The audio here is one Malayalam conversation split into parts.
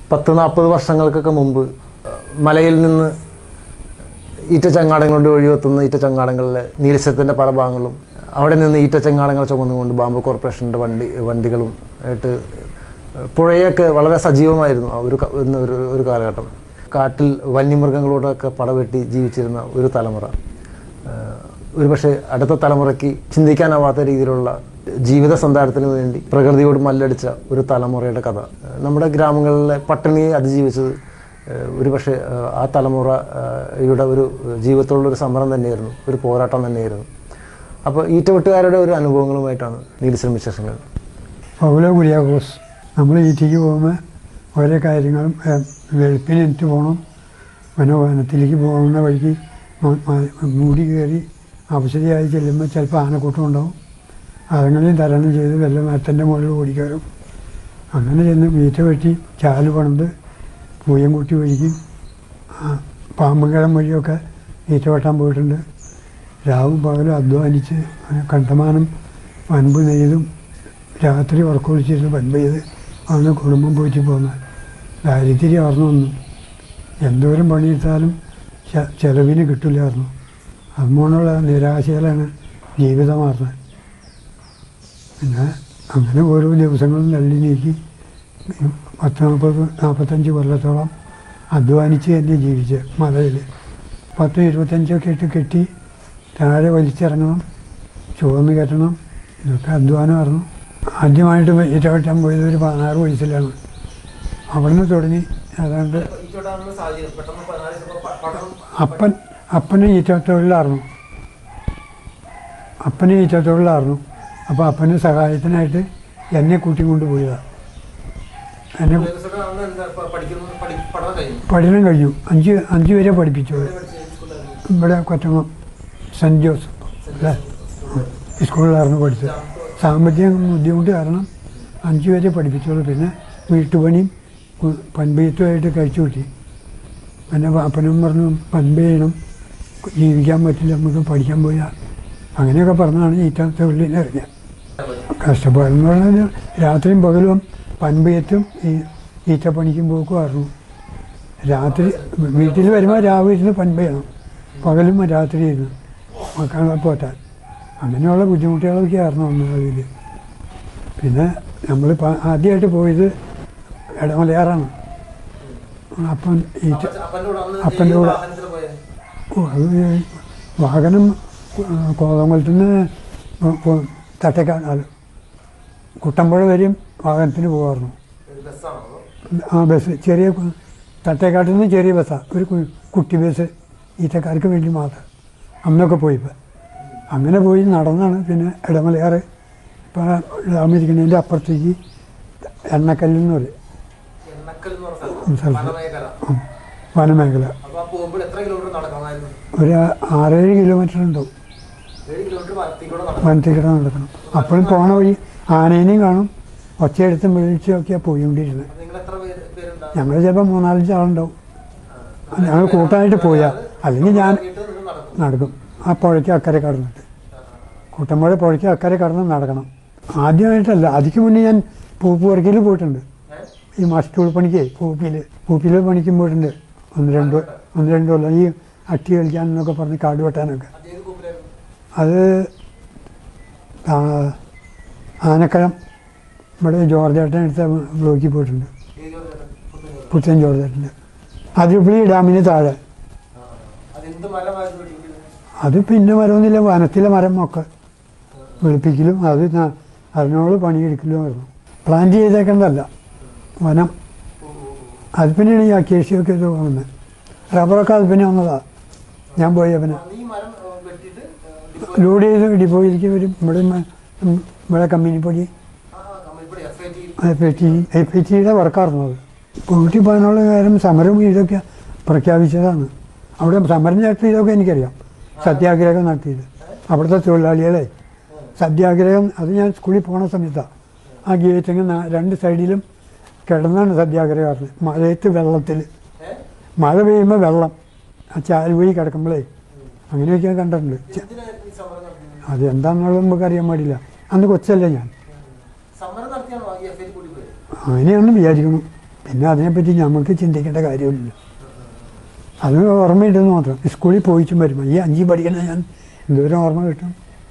പത്ത് നാൽപ്പത് വർഷങ്ങൾക്കൊക്കെ മുമ്പ് മലയിൽ നിന്ന് ഈറ്റച്ചങ്ങാടങ്ങളുടെ ഒഴിവെത്തുന്ന ഈറ്റച്ചങ്ങാടങ്ങളിലെ നീലശത്തിൻ്റെ പല ഭാഗങ്ങളും അവിടെ നിന്ന് ഈറ്റച്ചങ്ങാടങ്ങൾ ചുമന്നുകൊണ്ട് ബാമ്പു കോർപ്പറേഷൻ്റെ വണ്ടി വണ്ടികളും ആയിട്ട് പുഴയൊക്കെ വളരെ സജീവമായിരുന്നു ആ ഒരു ക- ഇന്ന് ഒരു ഒരു കാലഘട്ടം കാട്ടിൽ വന്യമൃഗങ്ങളോടൊക്കെ പടവെട്ടി ജീവിച്ചിരുന്ന ഒരു തലമുറ ഏഹ് ഒരുപക്ഷെ അടുത്ത തലമുറയ്ക്ക് ചിന്തിക്കാനാവാത്ത രീതിയിലുള്ള ജീവിത സന്ധാനത്തിന് വേണ്ടി പ്രകൃതിയോട് മല്ലടിച്ച ഒരു തലമുറയുടെ കഥ ഏഹ് നമ്മുടെ ഗ്രാമങ്ങളിലെ പട്ടിണിയെ അതിജീവിച്ചത് ഏഹ് ഒരുപക്ഷെ ഏഹ് ആ തലമുറയുടെ ഒരു ജീവിതത്തോടുള്ള ഒരു സമരം തന്നെയായിരുന്നു ഒരു പോരാട്ടം തന്നെയായിരുന്നു അപ്പോൾ ഈറ്റവെട്ടുകാരുടെ ഒരു അനുഭവങ്ങളുമായിട്ടാണ് നീലിശ്രം വിശേഷങ്ങൾ പൗലോ കുര്യാക്കോസ് നമ്മൾ ഈറ്റിക്ക് പോകുമ്പോൾ ഓരോ കാര്യങ്ങളും ഏഹ്, വെളുപ്പിന് എനിക്ക് പോകണം പിന്നെ വനത്തിലേക്ക് പോകുന്ന വഴിക്ക് മ- മ- മൂടി കയറി അവശതയായി ചെല്ലുമ്പോൾ ചിലപ്പോൾ ആനക്കൂട്ടം ഉണ്ടാവും അതങ്ങനെയും തരണം ചെയ്ത് വല്ല മരത്തിൻ്റെ മുകളിൽ ഓടിക്കയറും അങ്ങനെ ചെന്ന് വീറ്റ വെട്ടി ചാല് പണിത് പൂയംകുട്ടി വഴിക്കും ആ, പാമ്പുംകരം വഴിയൊക്കെ ഈറ്റ വെട്ടാൻ പോയിട്ടുണ്ട് രാവും പകലും അധ്വാനിച്ച് കണ്ടമാനം വൻപ് നെയ്തും രാത്രി ഉറക്കൊഴിച്ചിരുന്ന് വൻപ് ചെയ്ത് ആണ് കുടുംബം പോയിട്ട് പോകുന്നത് ദാരിദ്ര്യം ആർന്നൊന്നും എന്തോരം പണിയെടുത്താലും ചെ- ചെലവിന് കിട്ടില്ലായിരുന്നു അതുകൊണ്ടുള്ള നിരാശയിലാണ് ജീവിതം മാറുന്നത് പിന്നെ അങ്ങനെ ഓരോ ദിവസങ്ങളും തള്ളി നീക്കി പത്ത് നാൽപ്പത് നാൽപ്പത്തഞ്ച് കൊല്ലത്തോളം അധ്വാനിച്ച് തന്നെ ജീവിച്ച് മലയിൽ പത്ത് ഇരുപത്തഞ്ചൊക്കെ ഇട്ട് കെട്ടി താഴെ വലിച്ചിറങ്ങണം ചുവന്ന് കെട്ടണം ഇതൊക്കെ അധ്വാനമായിരുന്നു ആദ്യമായിട്ട് ഇരവട്ടം പോയത് ഒരു പതിനാറ് വയസ്സിലാണ് അവിടുന്ന് തുടങ്ങി ഏതാണ്ട് അപ്പൻ അപ്പന് ഈറ്റത്തൊഴിലായിരുന്നു അപ്പന് ഈറ്റത്തൊഴിലായിരുന്നു അപ്പോൾ അപ്പന് സഹായത്തിനായിട്ട് എന്നെ കൂട്ടിക്കൊണ്ട് പോയതാണ് എന്നെ പഠനം കഴിഞ്ഞു അഞ്ച് അഞ്ച് വരെ പഠിപ്പിച്ചു ഇവിടെ കൊറ്റങ്ങം സെൻറ്റ് ജോസഫ് അല്ലേ ഉം. സ്കൂളിലായിരുന്നു പഠിച്ചത് സാമ്പത്തിക ബുദ്ധിമുട്ട് കാരണം അഞ്ച് വരെ പഠിപ്പിച്ചോളൂ പിന്നെ വീട്ടുപണിയും ഉം, പൻപെയ്ത്തുമായിട്ട് കഴിച്ചു കൂട്ടി പിന്നെ അപ്പനും പറഞ്ഞു പൻപ് ചെയ്യണം ജീവിക്കാൻ പറ്റില്ല നമുക്ക് പഠിക്കാൻ പോയാൽ അങ്ങനെയൊക്കെ പറഞ്ഞാണ് ഈറ്റാത്ത ഉള്ളിൽ ഇറങ്ങിയത് കഷ്ടപ്പാടെന്ന് പറഞ്ഞാൽ രാത്രിയും പകലും പൻപെയ്ത്തും ഈ ഈറ്റപ്പണിക്കും പോക്കുമായിരുന്നു രാത്രി വീട്ടിൽ വരുമ്പോൾ രാവിലെ ഇരുന്ന് പൻപ് ചെയ്യണം പകലും രാത്രി ഇരുന്ന് മക്കളെ പോറ്റാൻ അങ്ങനെയുള്ള ബുദ്ധിമുട്ടുകളൊക്കെ ആയിരുന്നു അന്ന് അതിൽ പിന്നെ നമ്മൾ ആദ്യമായിട്ട് പോയത് ഇടമലയാറാണ് അപ്പം ഈ അപ്പൻ്റെ കൂടെ ഓ അത് വാഹനം കോതമംഗലത്ത് നിന്ന് തട്ടേക്കാട് അല്ല കുട്ടമ്പുഴ വരെയും വാഹനത്തിന് പോകാറുണ്ട് ആ ബസ് ചെറിയ കു- തട്ടേക്കാട്ടിൽ നിന്ന് ചെറിയ ബസ്സാണ് ഒരു കു- കുട്ടി ബസ് ഈറ്റക്കാർക്ക് വേണ്ടി മാത്രം അന്നൊക്കെ പോയിപ്പോൾ അങ്ങനെ പോയി നടന്നാണ് പിന്നെ ഇടമലയാറ് ഇപ്പോൾ ഡാമിരിക്കുന്നതിൻ്റെ അപ്പുറത്തേക്ക് എണ്ണക്കല്ലിൽ എന്ന് പറയും സ്ഥലത്ത് ഉം. വനമേഖല പോകുമ്പോൾ എത്ര കിലോമീറ്റർ നടക്കണമായിരുന്നു ഒരു ആറേഴ് കിലോമീറ്റർ ഉണ്ടാവും ഏഴ് കിലോമീറ്റർ വനത്തിക്കൂടെ വനത്തിക്കിടെ നടക്കണം അപ്പോഴും പോണ വഴി ആനേനെയും കാണും ഒച്ചയെടുത്തും വിളിച്ചൊക്കെയാണ് പോയിക്കൊണ്ടിരുന്നത് നിങ്ങൾ എത്ര പേര് പേരുണ്ടാവും ഞങ്ങൾ ചിലപ്പോൾ മൂന്നാലഞ്ച് ആളുണ്ടാവും ഞങ്ങൾ കൂട്ടമായിട്ട് പോയാൽ അല്ലെങ്കിൽ ഞാൻ നിങ്ങൾ നടക്കും നടക്കും ആ പുഴയ്ക്ക് അക്കരെ കടന്നിട്ട് കുട്ടമ്പുഴ പുഴയ്ക്ക് അക്കരെ കടന്ന് നടക്കണം ആദ്യമായിട്ടല്ല അതിക്ക് മുന്നേ ഞാൻ പൂപ്പ് വർക്കിൽ പോയിട്ടുണ്ട് ഈ മസ്റ്റൂൾ പണിക്ക് പൂപ്പിയിൽ പൂപ്പിയിൽ പണിക്കും പോയിട്ടുണ്ട് ഒന്ന് രണ്ട് ഒന്ന് രണ്ട് കൊല്ലം ഈ അട്ടി കളിക്കാൻ എന്നൊക്കെ പറഞ്ഞ് കാട് വെട്ടാനൊക്കെ ഏത് കൂപ്പിലായിരുന്നു അത് ആ- ആനക്കയം ഇവിടെ ജോർജ് ഏട്ടൻ എടുത്ത ബ്ലോക്കിൽ പോയിട്ടുണ്ട് ഏത് ജോലിയാണ്? പുത്തൻ ജോർജ് ഏട്ടൻ്റെ അതിരപ്പള്ളി ഡാമിന് താഴെ അതെന്ത് മരമായിരുന്നു പിടിക്കുന്നത് അത് പിന്നെ മരമൊന്നുമില്ല വനത്തിലെ മരം ഒക്കെ വെളുപ്പിക്കലും അത് ന- അതിനോട് പണിയെടുക്കലും ആയിരുന്നു പ്ലാന്റ് ചെയ്തേക്കേണ്ടതല്ല വനം അത് പിന്നെയാണ് ഈ അക്കേഷ്യയൊക്കെ ഇത് വന്നത് റബ്ബറൊക്കെ അത് പിന്നെ വന്നതാണ് ഞാൻ പോയ പിന്നെ ഈ മരം ഏ, വെട്ടിയിട്ട് ഏ, ഡിപ്പോ- ലോഡ് ചെയ്ത് ഡിപ്പോയിലേക്ക് വരും ഇവിടെ മ- ഉം, ഇവിടെ കമ്പനിപ്പൊടി ആ, കമ്പനിപ്പടി FIT F I T F I ടിയുടെ വർക്കായിരുന്നു അത് കൂട്ടി പോകാനുള്ള കാര്യം സമരവും ഇതൊക്കെ പ്രഖ്യാപിച്ചതാണ് അവിടെ സമരം നടത്തിയതൊക്കെ എനിക്കറിയാം സത്യാഗ്രഹം നടത്തിയത് അവിടുത്തെ തൊഴിലാളികളെ സത്യാഗ്രഹം അത് ഞാൻ സ്കൂളിൽ പോണ സമയത്താണ് ആ ഗേറ്റിങ് രണ്ട് സൈഡിലും കിടന്നാണ് സത്യാഗ്രഹം നടന്നത് മഴയത്ത് വെള്ളത്തിൽ ഏ? മഴ പെയ്യുമ്പോൾ വെള്ളം ആ ചാൽ വഴി കിടക്കുമ്പോഴേ അങ്ങനെയൊക്കെ ഞാൻ കണ്ടിട്ടുണ്ട് ചെ- എന്തിനായിരുന്നു ഈ സമരം നടത്തിയത് അത് എന്താണെന്നുള്ളത് നമുക്ക് അറിയാൻ പാടില്ല അന്ന് കൊച്ചല്ലേ ഞാൻ സമരം നടത്തിയാണോ ഈ എഫ് ഐ കൂടി പോയത് അങ്ങനെയാണെന്ന് വിചാരിക്കണം പിന്നെ അതിനെപ്പറ്റി നമുക്ക് ചിന്തിക്കേണ്ട കാര്യമില്ല അത് ഓർമ്മയുണ്ടെന്ന് മാത്രം സ്കൂളിൽ പോയിച്ചും വരും ഈ അഞ്ചി പഠിക്കണ ഞാൻ എന്തോരം ഓർമ്മ കിട്ടും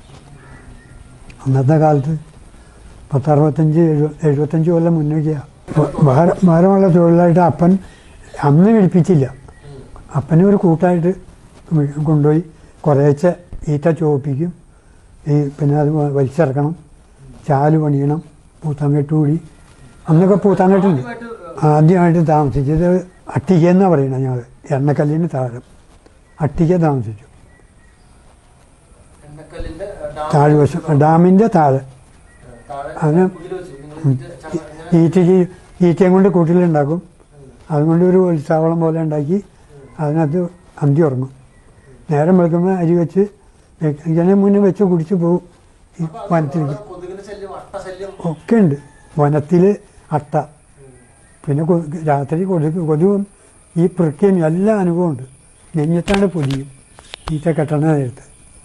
അന്നത്തെ കാലത്ത് പത്തറുപത്തഞ്ച് എഴുപ എഴുപത്തഞ്ച് കൊല്ലം മുന്നോക്കെയാണ് ഭാരമുള്ള തൊഴിലായിട്ട് അപ്പൻ അന്ന് പിടിപ്പിച്ചില്ല അപ്പനെ ഒരു കൂട്ടായിട്ട് കൊണ്ടുപോയി കുറേശ്ശെ ഈറ്റ ചോപ്പിക്കും ഈ പിന്നെ അത് വ- വലിച്ചിറക്കണം ചാല് പണിയണം പൂത്താങ്കെട്ട് കൂടി അന്നൊക്കെ പൂത്താങ്കെട്ടുണ്ട് ആദ്യമായിട്ട് താമസിച്ചത് അട്ടിക എന്നാണ് പറയുന്നത് ഞങ്ങൾ എണ്ണക്കല്ലിന് താഴെ അട്ടിക താമസിച്ചു എണ്ണക്കല്ലിന്റെ താഴ്വശം ഡാമിൻ്റെ താഴെ അതിന് ഈറ്റയ്ക്ക് ഈറ്റയും കൊണ്ട് കൂട്ടിലുണ്ടാക്കും അതുകൊണ്ട് ഒരു ഉത്സാവളം പോലെ ഉണ്ടാക്കി അതിനകത്ത് അന്തി ഉറങ്ങും നേരം വെളുക്കുമ്പോൾ അരി വെച്ച് വെ- ഇങ്ങനെ മുന്നേ വെച്ച് കുടിച്ച് പോകും ഈ വനത്തിലേക്ക് കൊതുകിന്റെ ശല്യം അട്ടശല്യം ഒക്കെ ഉണ്ട് വനത്തിൽ അട്ട പിന്നെ കൊ- രാത്രി കൊതുക് കൊതുകും ഈ പൃക്കയും എല്ലാ അനുഭവം ഉണ്ട് നെഞ്ഞത്താണ് പൊടിയും ഈറ്റ കെട്ടണ നേരത്ത്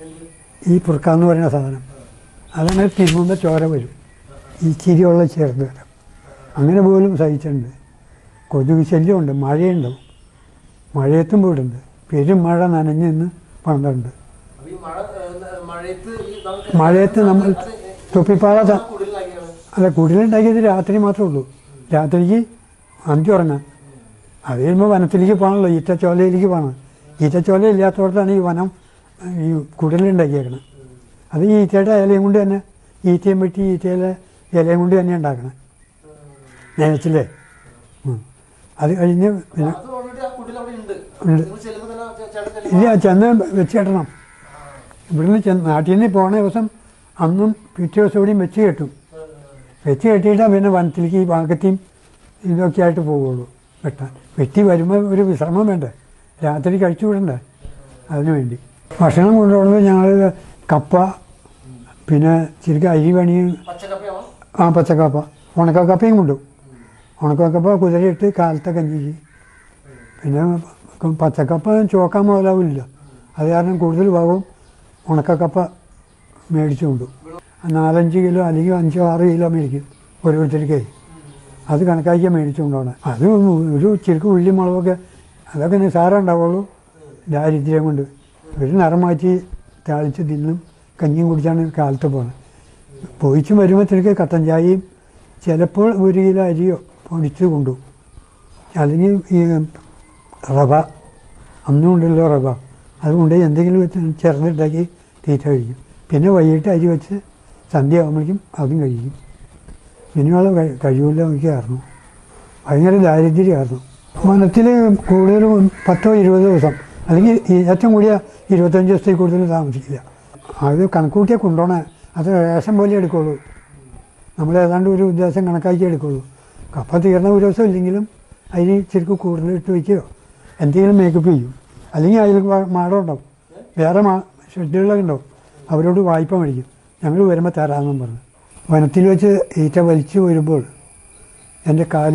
ഈ പുർക്ക എന്ന് പറയുന്ന സാധനം അതങ്ങനെ തിരുമുമ്പോൾ ചോര വരും ഈ ചിരിയുള്ള ചേർന്ന് വരും അങ്ങനെ പോലും സഹിച്ചിട്ടുണ്ട് കൊതുക് ശല്യമുണ്ട് മഴയുണ്ടാവും മഴയത്തും പോയിട്ടുണ്ട് പെരും മഴ നനഞ്ഞ് നിന്ന് പണിതുണ്ട് അപ്പൊ ഈ മഴ ഏഹ്, മഴയത്ത് ഈ നമുക്ക് മഴയത്ത് നമ്മൾ തൊപ്പിപ്പാള ത- കുടിലാക്കിയാണ് അല്ല കൂടുതലുണ്ടാക്കിയത് രാത്രി മാത്രമേ ഉള്ളൂ രാത്രിക്ക് അന്തി ഉറങ്ങാൻ അത് കഴിയുമ്പോൾ വനത്തിലേക്ക് പോകണമല്ലോ ഈറ്റച്ചോലയിലേക്ക് പോകണം ഈറ്റച്ചോല ഇല്ലാത്തടത്താണ് ഈ വനം ഈ കുടിലുണ്ടാക്കിയേക്കണം അത് ഈ ഈറ്റയുടെ ഇലയും കൊണ്ട് തന്നെ ഈറ്റയും വെട്ടി ഈറ്റയിലെ ഇലയും കൊണ്ട് തന്നെ ഉണ്ടാക്കണം നനച്ചില്ലേ ഉം. അത് കഴിഞ്ഞ് പിന്നെ അത് ഓൾറെഡി ആ കുടിൽ അവിടെ ഉണ്ട് ഉണ്ട്. നിങ്ങൾ ചെല്ലുമ്പോൾ തന്നെ ചേ- ചേട്ടൻ ചെല്ലുമ്പോൾ ഇല്ല ചെന്ന് വെച്ച് കെട്ടണം ഇവിടുന്ന് ചെന്ന് നാട്ടിൽ നിന്ന് പോണ ദിവസം അന്നും പിറ്റേ ദിവസം കൂടിയും വെച്ച് കെട്ടും വെച്ച് കെട്ടിയിട്ടാണ് പിന്നെ വനത്തിലേക്ക് ഈ ഭാഗത്തെയും ഇതൊക്കെ ആയിട്ട് പോവുള്ളൂ വെട്ടാൻ വെട്ടി വരുമ്പോൾ ഒരു വിശ്രമം വേണ്ടേ രാത്രി കഴിച്ചു വിടണ്ടേ അതിനു വേണ്ടി ഭക്ഷണം കൊണ്ടുപോകുന്നത് ഞങ്ങൾ കപ്പ പിന്നെ ശരിക്കും അരി പണിയും പച്ചക്കപ്പയാണോ ആ പച്ചക്കപ്പ ഉണക്കക്കപ്പയും കൊണ്ടുപോകും ഉണക്കക്കപ്പ കുതിരയിട്ട് കാലത്തെ കഞ്ഞിക്ക് പിന്നെ പച്ചക്കപ്പ ചോക്കാൻ മുതലാവില്ല അത് കാരണം കൂടുതൽ ഭാഗവും ഉണക്കക്കപ്പ മേടിച്ചു കൊണ്ടുപോകും നാലഞ്ച് കിലോ അല്ലെങ്കിൽ അഞ്ചോ ആറ് കിലോ മേടിക്കും ഓരോരുത്തർക്ക് അത് കണക്കാക്കിയാൽ മേടിച്ചു കൊണ്ടുപോകണം അത് ഒരു ചെറുക്ക് ഉള്ളി മുളകൊക്കെ അതൊക്കെ നിസ്സാരം ഉണ്ടാവുള്ളൂ ദാരിദ്ര്യം കൊണ്ട് ഒരു നിറം മാറ്റി താളിച്ച് തിന്നും കഞ്ഞിയും കുടിച്ചാണ് കാലത്ത് പോകുന്നത് പോയിച്ചും വരുമ്പോഴത്തേക്ക് കട്ടൻ ചായയും ചിലപ്പോൾ ഒരു കിലോ അരിയോ പൊടിച്ച് കൊണ്ടുപോകും അല്ലെങ്കിൽ ഈ റവ അന്നും ഉണ്ടല്ലോ റവ അതുകൊണ്ട് എന്തെങ്കിലും വെച്ച് ചെറുതുണ്ടാക്കി തീറ്റ കഴിക്കും പിന്നെ വൈകിട്ട് അരി വെച്ച് സന്ധ്യ ആകുമ്പോഴേക്കും അതും കഴിക്കും ഇനിയുള്ള കഴി- കഴിവില്ല എനിക്കായിരുന്നു ഭയങ്കര ദാരിദ്ര്യമായിരുന്നു വനത്തിൽ കൂടുതലും പത്തോ ഇരുപതോ ദിവസം അല്ലെങ്കിൽ ഈ ഏറ്റവും കൂടിയ ഇരുപത്തഞ്ച് ദിവസത്തിൽ കൂടുതൽ താമസിക്കില്ല അത് കണക്കൂട്ടിയാൽ കൊണ്ടുപോകണേ അത് റേഷൻ പോലെ എടുക്കുള്ളൂ നമ്മൾ ഏതാണ്ട് ഒരു ഉദ്ദേശം കണക്കാക്കി എടുക്കുള്ളൂ കപ്പ തീർന്ന ഒരു ദിവസം ഇല്ലെങ്കിലും അതിന് ശരിക്കും കൂടുതൽ ഇട്ട് വയ്ക്കുകയോ എന്തെങ്കിലും മേക്കപ്പ് ചെയ്യും അല്ലെങ്കിൽ അതിൽ മാടം ഉണ്ടാവും വേറെ മാ ഷെഡ്യൂളൊക്കെ ഉണ്ടാവും അവരോട് വായ്പ മേടിക്കും ഞങ്ങൾ വരുമ്പോൾ തരാമെന്നും പറഞ്ഞു വനത്തിൽ വെച്ച് ഈറ്റ വലിച്ചു വരുമ്പോൾ എൻ്റെ കാല്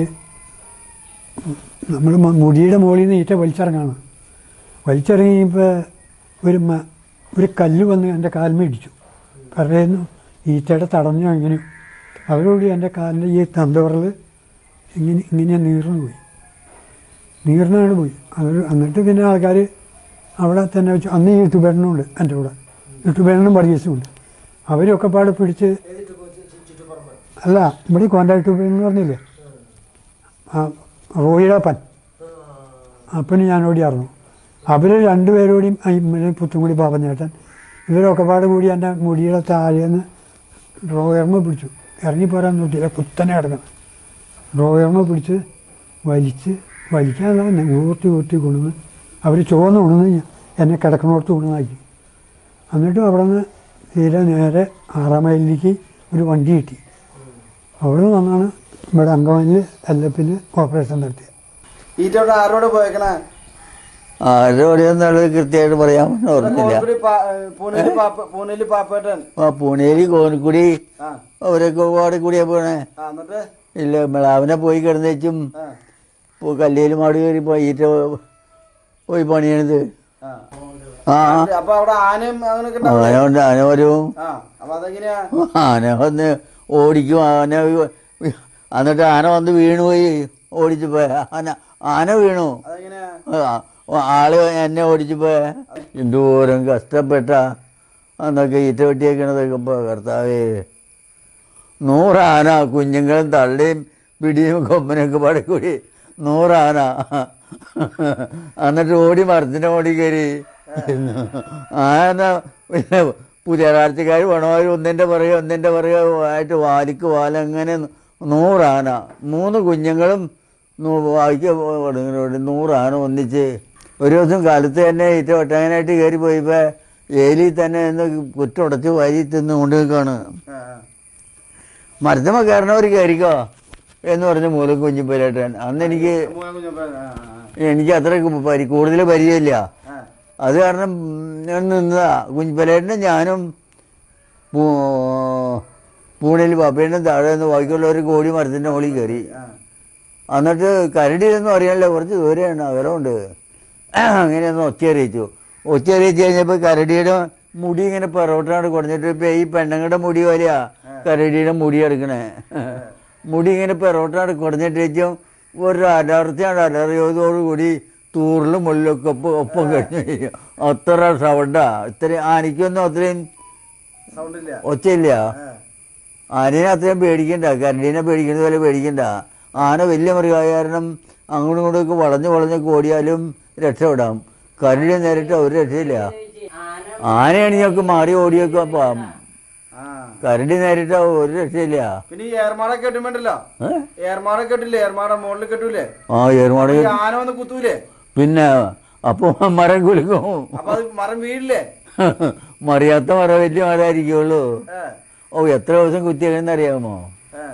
നമ്മൾ മുടിയുടെ മുകളിൽ നിന്ന് ഈറ്റ വലിച്ചിറങ്ങാണ് വലിച്ചിറങ്ങിയപ്പോൾ ഒരു മ ഒരു കല്ല് വന്ന് എൻ്റെ കാലിൽ ഇടിച്ചു പറയുന്നു ഈറ്റയുടെ തടഞ്ഞു ഇങ്ങനെ അവരോട് എൻ്റെ കാലിൻ്റെ ഈ തന്തവറിൽ ഇങ്ങനെ ഇങ്ങനെ നീർന്നു പോയി നീർന്നാണ് പോയി അത് എന്നിട്ട് പിന്നെ ആൾക്കാർ അവിടെ തന്നെ വെച്ചു അന്ന് ഈ ഇട്ടുപേടനുണ്ട് എൻ്റെ കൂടെ ഇട്ടുപേടനും വർഗീസുമുണ്ട് അവരൊക്കെ പാടെ പിടിച്ച് ഏതിട്ട് പോയി ചു- ചുറ്റുപറമ്പ് അല്ല ഇവിടെ കോണ്ടാക്ട് ഇട്ടുപേടൻ എന്ന് പറഞ്ഞില്ലേ ആ റോയിടപ്പൻ അപ്പന് ഞാൻ ഓടിയായിരുന്നു അവർ രണ്ടുപേരോടെയും ഇമ്മനെ പുത്തുംകുടി പാപ്പഞ്ഞേട്ടൻ ഇവരൊക്കെ പാട് കൂടി എൻ്റെ മുടിയുടെ താഴേന്ന് ഡ്രോയർമ പിടിച്ചു ഇറങ്ങിപ്പോരാൻ നോക്കിയില്ല കുത്തനെ കിടക്കണം ഡ്രോയർമ പിടിച്ച് വലിച്ച് വലിക്കാതെ ഊർത്തി ഊർത്തി കൊണ്ടുവന്ന് അവർ ചുവന്ന് കൊണ്ടുവന്ന് എന്നെ കിടക്കണോർത്ത് കൊണ്ടുവന്നാക്കി എന്നിട്ടും അവിടെ നിന്ന് തീരെ നേരെ ആറാം മൈലിലേക്ക് ഒരു വണ്ടി കിട്ടി അവിടെ നിന്ന് വന്നാണ് ഇവിടെ അങ്കമാലിൽ എൽ എഫിൽ ഓപ്പറേഷൻ നടത്തിയത് ഈറ്റോടെ ആരോട് പോയേക്കണേ ആരോടെന്നുള്ളത് കൃത്യമായിട്ട് പറയാമെന്ന് ഓർമ്മില്ല കോഴിക്കോട് പാ- പൂനെയില് പാപ്പ- പൂനെയില് പാപ്പേട്ടൻ ആ പൂനേലി കോനിക്കുടി ആ അവരൊക്കെ പാടെ കൂടിയാ പോണേ ആ എന്നിട്ട് ഇല്ല മിളാവിനെ പോയി കിടന്നേച്ചും ആ കല്ലേല് മാടി കയറി പോയിട്ട് പോയി പണിയണത് ആ ആ അപ്പൊ അവിടെ ആനയും അങ്ങനെയൊക്കെ ഉണ്ടാവും ആന ഉണ്ട് ആന വരും ആ അപ്പൊ അതെങ്ങനെയാ ആന വന്ന് ഓടിക്കും ആന വി- എന്നിട്ട് ആന വന്ന് വീണുപോയി ഓടിച്ചപ്പോ ആന ആന വീണു അതെങ്ങനെയാ ആ, ആള് എന്നെ ഓടിച്ചപ്പോ എന്തോരം കഷ്ടപ്പെട്ട അന്നൊക്കെ ഈറ്റ വെട്ടിയേക്കണതൊക്കെ ഇപ്പൊ കർത്താവേ നൂറാന കുഞ്ഞുങ്ങളും തള്ളിയും പിടിയും കൊമ്പനൊക്കെ പാടെ കൂടി നൂറാന എന്നിട്ട് ഓടി മരത്തിൻ്റെ ഓടി കയറി ആന പിന്നെ പുതിയ രാഴ്ചക്കാർ പണമാർ ഒന്നിൻ്റെ പുറകെ ഒന്നിൻ്റെ പുറകെ ആയിട്ട് വാലിക്ക് വാലങ്ങനെ നൂറാന മൂന്ന് കുഞ്ഞുങ്ങളും നൂ- വായിക്ക് ഓടി നൂറാന ഒന്നിച്ച് ഒരു ദിവസം കാലത്ത് തന്നെ ഈറ്റ ഒട്ടങ്ങനായിട്ട് കയറി പോയപ്പോൾ ഏലി തന്നെ എന്ന് കുറ്റുടച്ച് വാരി തിന്ന് കൊണ്ട് നിൽക്കുകയാണ് ആ, മരത്തമ്മ കയറണവർ കയറിക്കോ എന്ന് പറഞ്ഞ മൂലം കുഞ്ഞിപ്പേരേട്ടൻ അന്ന് എനിക്ക് ആ. മൂന്ന് കുഞ്ഞപ്പ ആ, ആ, എനിക്ക് അത്ര പരി കൂടുതൽ പരിചയമില്ല ആ. അത് കാരണം ഞാൻ നിന്നതാ കുഞ്ഞിപ്പേരേട്ടനും ഞാനും പൂ പൂണിൽ പപ്പേനും താഴെ നിന്ന് ബാക്കിയുള്ളവർ കോടി മരത്തിൻ്റെ മുകളിൽ കയറി ആ. എന്നിട്ട് കരടിയിലൊന്നും അറിയാനില്ല കുറച്ച് ദൂരെയാണ് അകലമുണ്ട് അങ്ങനെയൊന്ന് ഒച്ചയറിയിച്ചു ഒച്ചയറിയിച്ച് കഴിഞ്ഞപ്പോൾ കരടിയുടെ മുടി ഇങ്ങനെ പെറോട്ടാണ് കുറഞ്ഞിട്ട് ഇപ്പം ഈ പെണ്ണുങ്ങളുടെ മുടി പോലെയാ കരടിയുടെ മുടി എടുക്കണേ മുടി ഇങ്ങനെ പെറോട്ടാണ് കുറഞ്ഞിട്ട് വെച്ചും ഒരു അലർച്ചയാണ് അലറിയതോടുകൂടി തൂറിലും മുള്ളിലൊക്കെ ഒപ്പം ഒപ്പം കഴിഞ്ഞു അത്ര സൗണ്ടാ ഇത്രയും ആനയ്ക്കൊന്നും അത്രയും സൗണ്ട് ഇല്ല ഒച്ചയില്ല ആ. ആനയെ അത്രയും പേടിക്കണ്ട കരടീനെ പേടിക്കുന്നത് പോലെ പേടിക്കണ്ട ആന വലിയ മൃഗമായ കാരണം അങ്ങോട്ടും ഇങ്ങോട്ടും വളഞ്ഞ് വളഞ്ഞ് ഓടിയാലും രക്ഷപ്പെടാം കരടി നേരിട്ട് ഒരു രക്ഷയില്ല ആനയാണ് ഞങ്ങൾക്ക് മാറി ഓടിയൊക്കെ പോവാം ആ. കരടി നേരിട്ട് ഒരു രക്ഷയില്ല പിന്നെ ഈ ഏർമാടൊക്കെ കെട്ടുമ്പോണ്ടല്ലോ ഏ? ഏർമാടൊക്കെ കെട്ടില്ലേ ഏർമാട മുകളിൽ കെട്ടൂലേ ആ ഏറുമാട് ഈ ആന വന്ന് കുത്തൂലേ പിന്നെ അപ്പൊ മരം കുലുക്കും അപ്പൊ അത് മരം വീഴില്ലേ മറിയാത്ത മരം വലിയ മരമായിരിക്കുള്ളൂ ഏ, ഓ എത്ര ദിവസം കുത്തിയെന്ന് അറിയാമോ ഏ.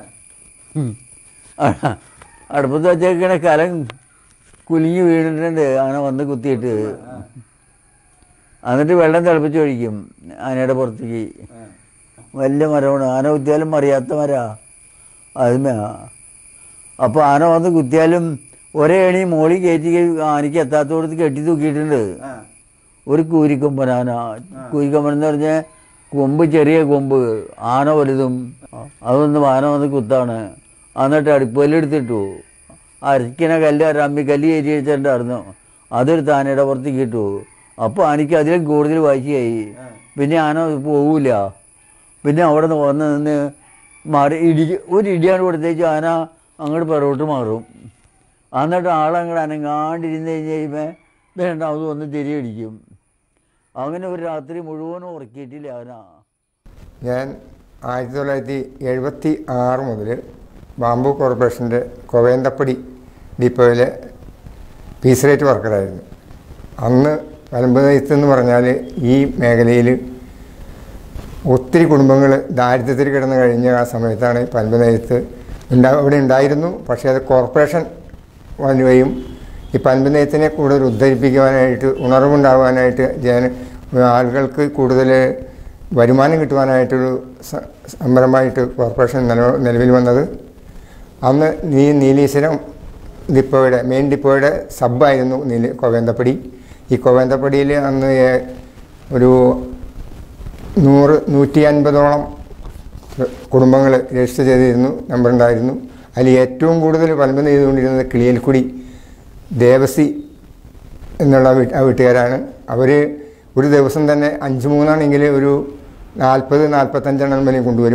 അടുപ്പത്ത് വെച്ചേക്കണ കലം കുലുങ്ങി വീണിട്ടുണ്ട് ആന വന്ന് കുത്തിയിട്ട് എന്നിട്ട് വെള്ളം തിളപ്പിച്ച് ഒഴിക്കും ആനയുടെ പുറത്തേക്ക് വലിയ മരമാണ് ആന കുത്തിയാലും മറിയാത്ത മരാ അതുമേ അപ്പോൾ ആന വന്ന് കുത്തിയാലും ഒരേ എണി മോളിൽ കയറ്റി ആനയ്ക്ക് എത്താത്തോടത്ത് കെട്ടി തൂക്കിയിട്ടുണ്ട് ആ. ഒരു കൂരിക്കൊമ്പൻ ആന കൂരിക്കൊമ്പൻ എന്ന് പറഞ്ഞാൽ കൊമ്പ് ചെറിയ കൊമ്പ് ആന വലുതും അതൊന്ന് ആന വന്ന് കുത്താണ് എന്നിട്ട് അടുപ്പലെടുത്തിട്ടു അരക്കിന കല്ല് അമ്മി കല്ല് കയറ്റി വെച്ചിട്ടുണ്ടായിരുന്നു അതെടുത്ത് ആനയുടെ പുറത്തേക്ക് ഇട്ടു അപ്പോൾ ആനയ്ക്ക് അതിലും കൂടുതൽ വാശിയായി പിന്നെ ആന പോവില്ല പിന്നെ അവിടെ നിന്ന് വന്ന് നിന്ന് മാറി ഇടി ഒരു ഇടിയാണ് കൊടുത്തേച്ച് ആന അങ്ങോട്ട് പിറകോട്ട് മാറും എന്നിട്ട് ആളങ്ങോട്ട് അനങ്ങാണ്ടിരുന്ന് കഴിഞ്ഞ് കഴിയുമ്പോൾ രണ്ടാമത് വന്ന് തിരിയടിക്കും അങ്ങനെ ഒരു രാത്രി മുഴുവനും ഉറക്കിയിട്ടില്ല ആന ഞാൻ ആയിരത്തി തൊള്ളായിരത്തി എഴുപത്തി ആറ് മുതൽ ബാംബു കോർപ്പറേഷൻ്റെ കൊവേന്തപ്പടി ഡിപ്പോയിലെ പീസ് റേറ്റ് വർക്കറായിരുന്നു അന്ന് വലമ്പ് നെയ്ത്ത് എന്ന് പറഞ്ഞാൽ ഈ മേഖലയിൽ ഒത്തിരി കുടുംബങ്ങൾ ദാരിദ്ര്യത്തിൽ കിടന്ന് കഴിഞ്ഞ ആ സമയത്താണ് പലമ്പ് നെയ്ത്ത് ഉണ്ടാ ഇവിടെ ഉണ്ടായിരുന്നു പക്ഷേ അത് കോർപ്പറേഷൻ വലുവയും ഈ പലമ്പ് നെയ്ത്തിനെ കൂടുതൽ ഉദ്ധരിപ്പിക്കുവാനായിട്ട് ഉണർവുണ്ടാകാനായിട്ട് ജന ആളുകൾക്ക് കൂടുതൽ വരുമാനം കിട്ടുവാനായിട്ടൊരു സ- സംരംഭമായിട്ട് കോർപ്പറേഷൻ നില നിലവിൽ വന്നത് അന്ന് നീ നീലീശ്വരം ഡിപ്പോയുടെ മെയിൻ ഡിപ്പോയുടെ സബ്ബായിരുന്നു നീല കൊവേന്തപ്പടി ഈ കൊവേന്തപ്പടിയിൽ അന്ന് ഏ- ഒരു നൂറ് നൂറ്റി അൻപതോളം കുടുംബങ്ങൾ രജിസ്റ്റർ ചെയ്തിരുന്നു നമ്പർ ഉണ്ടായിരുന്നു അതിൽ ഏറ്റവും കൂടുതൽ പലമ്പം ചെയ്തുകൊണ്ടിരുന്നത് കിളിയൽക്കുടി ദേവസി എന്നുള്ള വീട്ട് ആ വീട്ടുകാരാണ് അവർ ഒരു ദിവസം തന്നെ അഞ്ച് മൂന്നാണെങ്കിൽ ഒരു നാൽപ്പത് നാൽപ്പത്തഞ്ചെണ്ണം വരെ കൊണ്ടുവരും